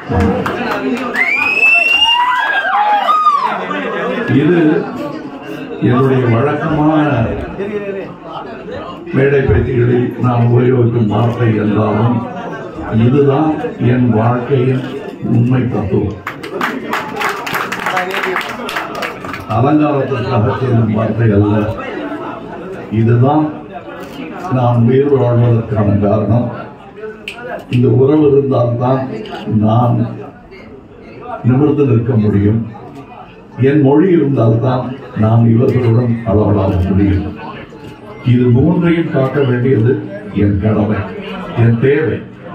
இது என்னுடைய வழக்கமான மேடை பேச்சுகளில் நான் உபயோகிக்கும் வார்த்தை என்றாலும் இதுதான் என் வாழ்க்கையின் உண்மை தத்துவம் அலங்காரத்திற்காக சொல்லும் வார்த்தை அல்ல இதுதான் நான் உயிர் வாழ்வதற்கான காரணம் இந்த உறவு இருந்தால்தான் நான் நிமிர்ந்து நிற்க முடியும் என் மொழி இருந்தால்தான் நான் இவர்களுடன் அளவலாக முடியும் இது மூன்றையும் காக்க வேண்டியது என் கடமை என் தேவை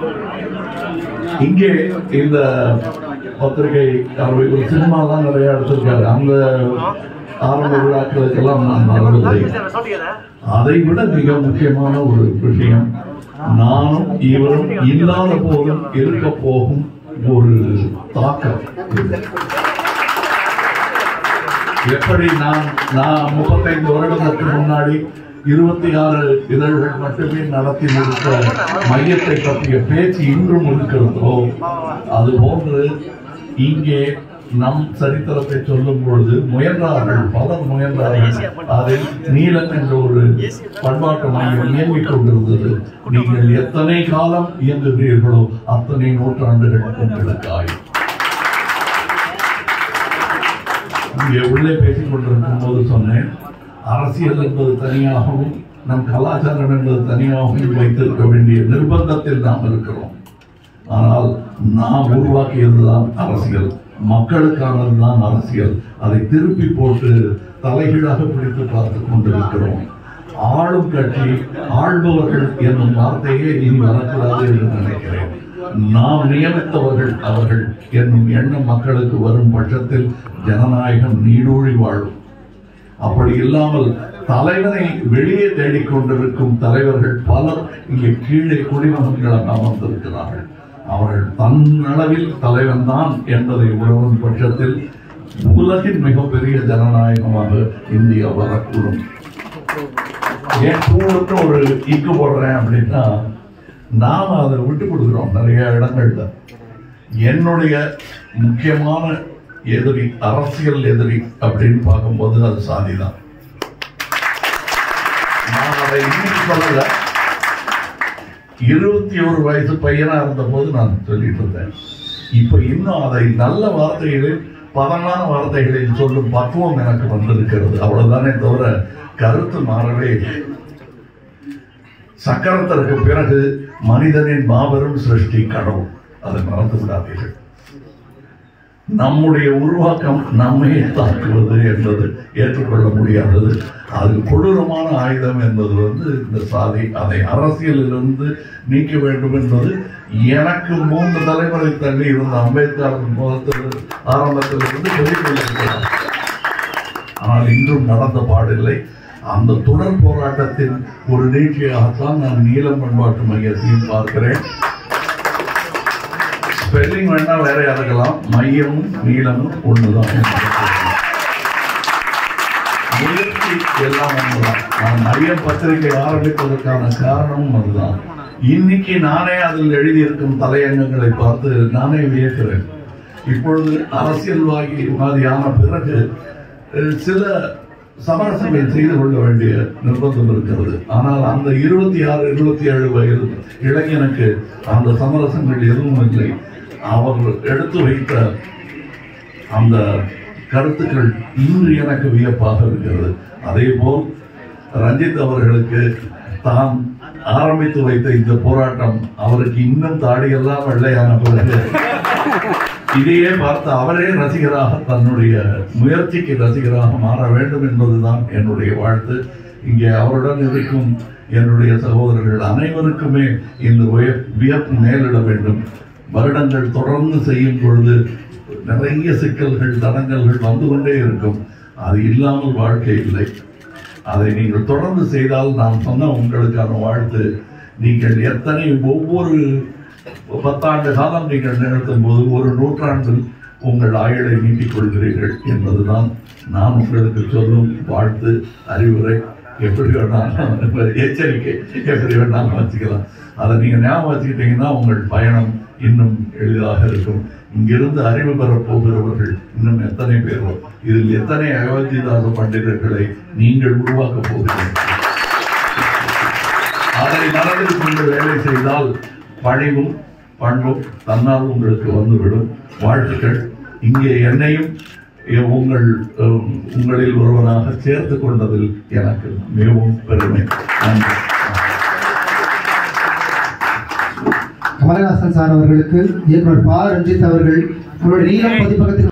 இங்கே இந்த பத்திரிகை அவர் ஒரு சினிமா தான் நிறைய எடுத்திருக்காரு அந்த ஆரம்ப விழாக்களுக்கெல்லாம் நான் வரவில்லை அதை விட மிக முக்கியமான ஒரு விஷயம் நானும் இவரும் இல்லாத போதும் இருக்க போகும் ஒரு தாக்கம் இது. எப்படி நான் நான் முப்பத்தைந்து வருடங்களுக்கு முன்னாடி இருபத்தி ஆறு இதழ்கள் மட்டுமே நடத்தி முடித்த மையத்தை பற்றிய பேச்சு இன்றும் இருக்கிறதோ அதுபோன்று இங்கே நம் சரித்திரத்தை சொல்லும் பொழுது முயன்றார்கள் பலர் முயன்றார்கள் அதில் நீலன் என்ற ஒரு பண்பாட்டு மையம் இயங்கிக் கொண்டிருந்தது நீங்கள் எத்தனை காலம் இயங்குகிறீர்களோ அத்தனை நூற்றாண்டுகள் உங்களுக்கு ஆயும் இங்கே உள்ளே பேசிக் கொண்டிருக்கும் போது சொன்னேன் அரசியல் என்பது தனியாகவும் நம் கலாச்சாரம் என்பது தனியாகவும் வைத்திருக்க வேண்டிய நிர்பந்தத்தில் நாம் இருக்கிறோம் ஆனால் நாம் உருவாக்கியதுதான் அரசியல் மக்களுக்கானதுதான் அரசியல் அதை திருப்பி போட்டு தலைகீழாக பிடித்து பார்த்து கொண்டிருக்கிறோம் ஆளும் கட்சி ஆள்பவர்கள் என்னும் வார்த்தையே இனி வரக்கூடாது என்று நினைக்கிறேன் நாம் நியமித்தவர்கள் அவர்கள் என்னும் எண்ணம் மக்களுக்கு வரும் பட்சத்தில் ஜனநாயகம் நீடூழி வாழும் அப்படி இல்லாமல் தலைவனை வெளியே தேடிக்கொண்டிருக்கும் தலைவர்கள் பலர் இங்கே கீழே குடிமகன்களாக அமர்ந்திருக்கிறார்கள் அவர்கள் தன்னளவில் தலைவன் தான் என்பதை உணரும் பட்சத்தில் உலகின் மிகப்பெரிய ஜனநாயகமாக இந்தியா வரக்கூடும் ஏன் பூவுக்கு ஒரு இக்கு போடுறேன் அப்படின்னா நாம அதை விட்டு கொடுக்குறோம் நிறைய இடங்கள்ல என்னுடைய முக்கியமான எதிரி அரசியல் எதிரி அப்படின்னு பார்க்கும்போது அது சாதிதான் நான் அதை இன்னைக்கு சொல்லல இருபத்தி ஒரு வயசு பையனா இருந்த போது நான் சொல்லிட்டு இருந்தேன் இப்ப இன்னும் அதை நல்ல வார்த்தைகளில் பதமான வார்த்தைகளில் சொல்லும் பக்குவம் எனக்கு வந்திருக்கிறது அவ்வளவுதானே தவிர கருத்து மாறவே இல்லை சக்கரத்திற்கு பிறகு மனிதனின் மாபெரும் சிருஷ்டி கடவுள் அதை மறந்து விடாதீர்கள் நம்முடைய உருவாக்கம் நம்மையே தாக்குவது என்பது ஏற்றுக்கொள்ள முடியாதது அது கொடூரமான ஆயுதம் என்பது வந்து இந்த சாதி அதை அரசியலிலிருந்து நீக்க வேண்டும் என்பது எனக்கு மூன்று தலைமுறை தள்ளி இருந்த அம்பேத்கர் முதல் ஆரம்பத்தில் இருந்து சொல்லிக் கொண்டிருக்கிறார் ஆனால் இன்றும் நடந்த பாடில்லை அந்த தொடர் போராட்டத்தின் ஒரு நீட்சியாகத்தான் நான் நீலம் பண்பாட்டு மையத்தையும் பார்க்கிறேன் ஸ்பெல்லிங் வேணா வேறையா இருக்கலாம் மையமும் நீளமும் ஒண்ணுதான் முயற்சி எல்லாம் ஒண்ணுதான் நான் மையம் பத்திரிகை ஆரம்பிப்பதற்கான காரணமும் அதுதான் இன்னைக்கு நானே அதில் எழுதியிருக்கும் தலையங்கங்களை பார்த்து நானே வியக்கிறேன் இப்பொழுது அரசியல்வாதி மாதிரியான பிறகு அஹ், சில சமரசங்கள் செய்து கொள்ள வேண்டிய நிர்பந்தம் இருக்கிறது ஆனால் அந்த இருபத்தி ஆறு இருபத்தி ஏழு வயது இளைஞனுக்கு அந்த சமரசங்கள் எதுவும் இல்லை அவர் எடுத்து வைத்த அந்த கருத்துக்கள் இன்று எனக்கு வியப்பாக இருக்கிறது அதே போல் ரஞ்சித் அவர்களுக்கு தான் ஆரம்பித்து வைத்த இந்த போராட்டம் அவருக்கு இன்னும் தாடியெல்லாம் வெள்ளையான பிறகு இதையே பார்த்து அவரே ரசிகராக தன்னுடைய முயற்சிக்கு ரசிகராக மாற வேண்டும் என்பதுதான் என்னுடைய வாழ்த்து இங்கே அவருடன் இருக்கும் என்னுடைய சகோதரர்கள் அனைவருக்குமே இந்த உய- வியப்பு மேலிட வேண்டும் வருடங்கள் தொடர்ந்து செய்யும் பொழுது நிறைய சிக்கல்கள் தடங்கல்கள் வந்து கொண்டே இருக்கும் அது இல்லாமல் வாழ்க்கை இல்லை அதை நீங்கள் தொடர்ந்து செய்தால் நான் சொன்ன உங்களுக்கான வாழ்த்து நீங்கள் எத்தனை ஒவ்வொரு பத்தாண்டு காலம் நீங்கள் நிகழ்த்தும் போது ஒரு நூற்றாண்டில் உங்கள் ஆயுளை நீட்டிக் கொள்கிறீர்கள் என்பதுதான் நான் உங்களுக்கு சொல்லும் வாழ்த்து அறிவுரை எப்படி வேணாலும் எச்சரிக்கை எப்படி வேணாலும் வச்சுக்கலாம் அதை நீங்க ஞாபகம் வச்சுக்கிட்டீங்கன்னா உங்கள் பயணம் இன்னும் எளிதாக இருக்கும் இங்கிருந்து அறிவு பெறப் போகிறவர்கள் இன்னும் எத்தனை பேர் இதில் எத்தனை அயோத்திதாச பண்டிதர்களை நீங்கள் உருவாக்கப் போகிறீர்கள் அதை மனதில் கொண்டு வேலை செய்தால் பணிவும் பண்பும் தன்னால் உங்களுக்கு வந்துவிடும் வாழ்த்துக்கள் இங்கே என்னையும் எ- உங்கள் அஹ், உங்களில் ஒருவனாக சேர்த்து கொண்டதில் எனக்கு மிகவும் பெருமை நன்றி கமலஹாசன் சார் அவர்களுக்கு இயக்குனர் பா ரஞ்சித் அவர்கள் நம்மளுடைய நீலம் பதிப்பகத்தின்